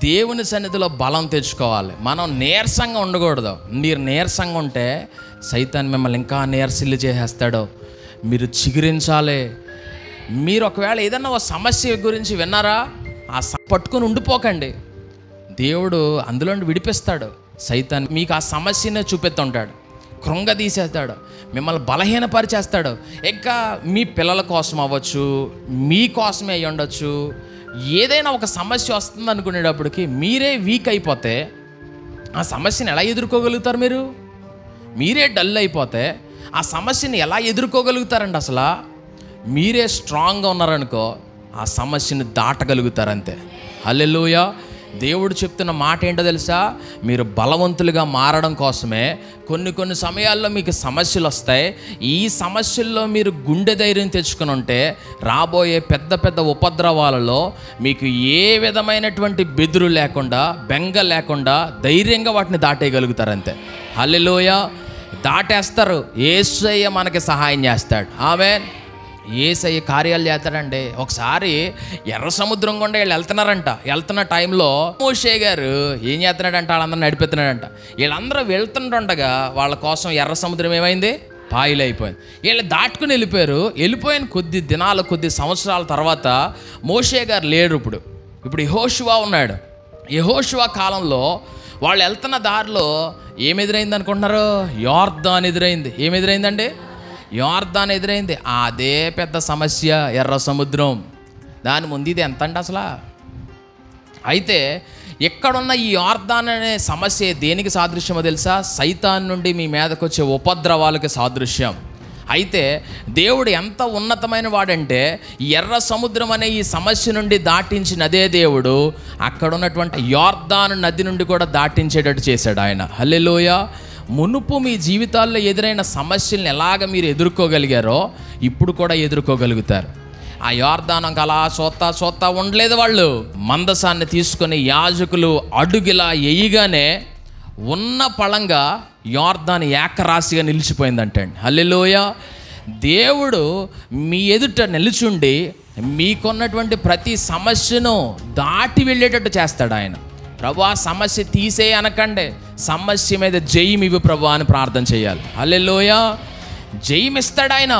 దేవుని సన్నిధిలో బలం తెచ్చుకోవాలి మనం నీరసంగా ఉండకూడదు మీరు నీరసంగా ఉంటే సైతాన్ మిమ్మల్ని ఇంకా నీరసిల్లు చేసేస్తాడు మీరు చిగురించాలి మీరు ఒకవేళ ఏదన్నా ఒక సమస్య గురించి విన్నారా ఆ స- పట్టుకొని ఉండిపోకండి దేవుడు అందులో నుండి విడిపిస్తాడు సైతాన్ మీకు ఆ సమస్యనే చూపెత్తుంటాడు కృంగదీసేస్తాడు మిమ్మల్ని బలహీనపరిచేస్తాడు ఇంకా మీ పిల్లల కోసం అవ్వచ్చు మీ కోసమే అయ్యి ఉండొచ్చు ఏదైనా ఒక సమస్య వస్తుంది అనుకునేటప్పటికి మీరే వీక్ అయిపోతే ఆ సమస్యను ఎలా ఎదుర్కోగలుగుతారు మీరు మీరే డల్ అయిపోతే ఆ సమస్యని ఎలా ఎదుర్కోగలుగుతారండి అసలు మీరే స్ట్రాంగ్గా ఉన్నారనుకో ఆ సమస్యని దాటగలుగుతారు అంతే హల్లెలూయ దేవుడు చెప్తున్న మాట ఏంటో తెలుసా మీరు బలవంతులుగా మారడం కోసమే కొన్ని కొన్ని సమయాల్లో మీకు సమస్యలు వస్తాయి ఈ సమస్యల్లో మీరు గుండె ధైర్యం తెచ్చుకుని ఉంటే రాబోయే పెద్ద పెద్ద ఉపద్రవాలలో మీకు ఏ విధమైనటువంటి బెదురు లేకుండా బెంగ లేకుండా ధైర్యంగా వాటిని దాటేయగలుగుతారు అంతే హల్లెలూయ దాటేస్తారు ఏసయ్య మనకి సహాయం చేస్తాడు ఆమె ఏసయ్య కార్యాలు చేస్తాడండి ఒకసారి ఎర్ర సముద్రం గుండా వీళ్ళు వెళ్తున్నారంట వెళ్తున్న టైంలో మోషే గారు ఏం చేస్తున్నాడంట వాళ్ళందరూ నడిపిస్తున్నాడంట వీళ్ళందరూ వెళ్తుండగా వాళ్ళ కోసం ఎర్ర సముద్రం ఏమైంది పాయిలైపోయింది వీళ్ళు దాటుకుని వెళ్ళిపోయారు వెళ్ళిపోయిన కొద్ది దినాలు కొద్ది సంవత్సరాల తర్వాత మోషే గారు లేరు ఇప్పుడు ఇప్పుడు యహోషువా ఉన్నాడు యహోషువా కాలంలో వాళ్ళు వెళ్తున్న దారిలో ఏం ఎదురైంది అనుకుంటున్నారు యార్దాన్ ఎదురైంది ఏం ఎదురైందండి యార్దాన్ ఎదురైంది అదే పెద్ద సమస్య ఎర్ర సముద్రం దాని ముందు ఇది ఎంత అండి అసలు అయితే ఎక్కడున్న ఈ యార్దాన్ అనే సమస్య దేనికి సాదృశ్యమో తెలుసా సైతాన్ నుండి మీ మీదకి వచ్చే ఉపద్రవాలకి సాదృశ్యం అయితే దేవుడు ఎంత ఉన్నతమైన వాడంటే ఈ ఎర్ర సముద్రం అనే ఈ సమస్య నుండి దాటించిన అదే దేవుడు అక్కడ ఉన్నటువంటి యార్దాను నది నుండి కూడా దాటించేటట్టు చేశాడు ఆయన హల్లెలూయ మునుపు మీ జీవితాల్లో ఎదురైన సమస్యల్ని ఎలాగ మీరు ఎదుర్కోగలిగారో ఇప్పుడు కూడా ఎదుర్కోగలుగుతారు ఆ యోర్దానం అలా సోత్తా సోత్తా ఉండలేదు వాళ్ళు మందసాన్ని తీసుకొని యాజకులు అడుగిలా ఎయ్యగానే ఉన్న పళంగా యోర్దాన్ ఏకరాశిగా నిలిచిపోయిందంటండి హల్లెలూయ దేవుడు మీ ఎదుట నిలుచుండి మీకున్నటువంటి ప్రతి సమస్యను దాటి వెళ్ళేటట్టు చేస్తాడు ఆయన ప్రభు ఆ సమస్య తీసే అనకండి సమస్య మీద జయం ఇవి ప్రభు అని ప్రార్థన చేయాలి హల్లెలూయ జయం ఇస్తాడు ఆయన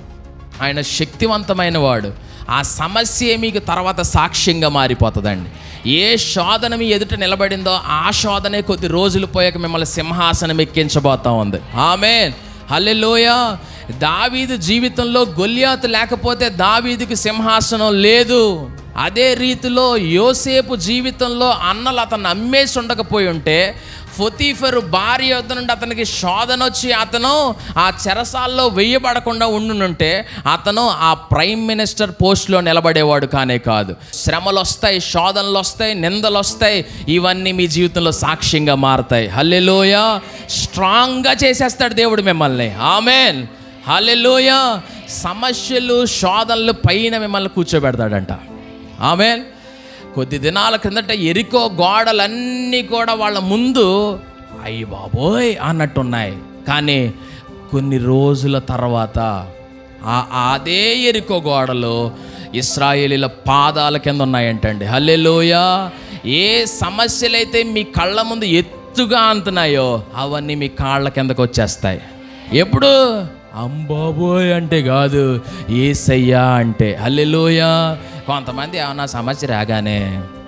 ఆయన శక్తివంతమైన వాడు ఆ సమస్య మీకు తర్వాత సాక్ష్యంగా మారిపోతుందండి ఏ శోధన మీ ఎదుట నిలబడిందో ఆ శోధనే కొద్ది రోజులు పోయాక మిమ్మల్ని సింహాసనం ఎక్కించబోతా ఉంది ఆమె హల్లెలూయ దావీదు జీవితంలో గొల్యాతు లేకపోతే దావీదుకి సింహాసనం లేదు అదే రీతిలో యోసేపు జీవితంలో అన్నలు అతను అమ్మేసి ఉండకపోయి ఉంటే ఫొతీఫరు భార్య వద్ద నుండి అతనికి శోధన వచ్చి అతను ఆ చెరసాల్లో వెయ్యబడకుండా ఉండుంటే అతను ఆ ప్రైమ్ మినిస్టర్ పోస్ట్లో నిలబడేవాడు కానే కాదు శ్రమలు వస్తాయి శోధనలు వస్తాయి నిందలు వస్తాయి ఇవన్నీ మీ జీవితంలో సాక్ష్యంగా మారతాయి హల్లెలూయ స్ట్రాంగ్గా చేసేస్తాడు దేవుడు మిమ్మల్ని ఆమెన్ హల్లెలూయ సమస్యలు శోధనలు పైన మిమ్మల్ని కూర్చోబెడతాడంట ఆమెన్ కొద్ది దినాల క్రిందట ఎరికో గోడలన్నీ కూడా వాళ్ళ ముందు అయ్యి బాబోయ్ అన్నట్టున్నాయి కానీ కొన్ని రోజుల తర్వాత ఆ అదే ఎరికో గోడలు ఇస్రాయేలీల పాదాల కింద ఉన్నాయంటండి హల్లెలూయ ఏ సమస్యలైతే మీ కళ్ళ ముందు ఎత్తుగా అంటున్నాయో అవన్నీ మీ కాళ్ళ కిందకు వచ్చేస్తాయి ఎప్పుడు అంబాబోయ్ అంటే కాదు ఏసయ్యా అంటే హల్లెలూయ కొంతమంది ఏమన్నా సమస్య రాగానే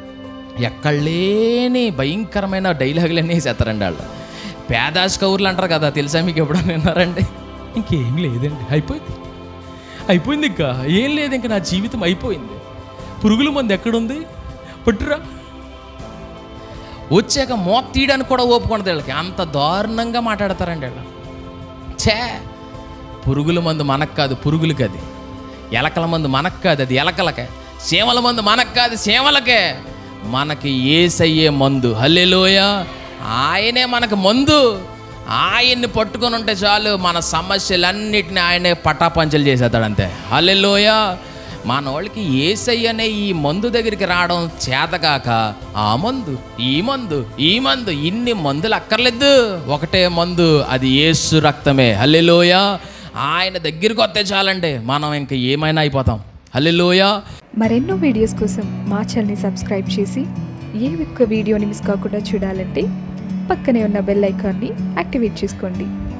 ఎక్కడ లేని భయంకరమైన డైలాగులన్నీ వేసేస్తారండి వాళ్ళు పేదాస్ కౌర్లు అంటారు కదా తెలుసా మీకు ఎప్పుడన్నా విన్నారండి ఇంకేం లేదండి అయిపోయింది అయిపోయింది ఇంకా ఏం లేదు ఇంకా నా జీవితం అయిపోయింది పురుగుల మంది ఎక్కడుంది పట్టురా వచ్చాక మోత తీయడానికి కూడా ఓపుకుంటుంది వీళ్ళకి అంత దారుణంగా మాట్లాడతారండి వీళ్ళు ఛే పురుగుల మందు మనకు కాదు పురుగులకి అది ఎలకల మందు మనకు కాదు అది ఎలకలకే సీమల మందు మనకు కాదు సీమలకే మనకి ఏసయ్యే మందు హల్లెలూయ ఆయనే మనకు మందు ఆయన్ని పట్టుకొని ఉంటే చాలు మన సమస్యలన్నిటిని ఆయనే పటాపంచలు చేసేస్తాడు అంతే హల్లెలూయ మన వాళ్ళకి ఏసయ్య అనే ఈ మందు దగ్గరికి రావడం చేతగాక ఆ మందు ఈ మందు ఈ మందు ఇన్ని మందులు అక్కర్లేదు ఒకటే మందు అది ఏసు రక్తమే హల్లెలూయ ఆయన దగ్గరికి వస్తే చాలండి మనం ఇంకా ఏమైనా అయిపోతాం హల్లెలూయ మరెన్నో వీడియోస్ కోసం మా ఛానల్ని సబ్స్క్రైబ్ చేసి ఏ ఒక్క వీడియోని మిస్ కాకుండా చూడాలంటే పక్కనే ఉన్న బెల్ ఐకాన్ని యాక్టివేట్ చేసుకోండి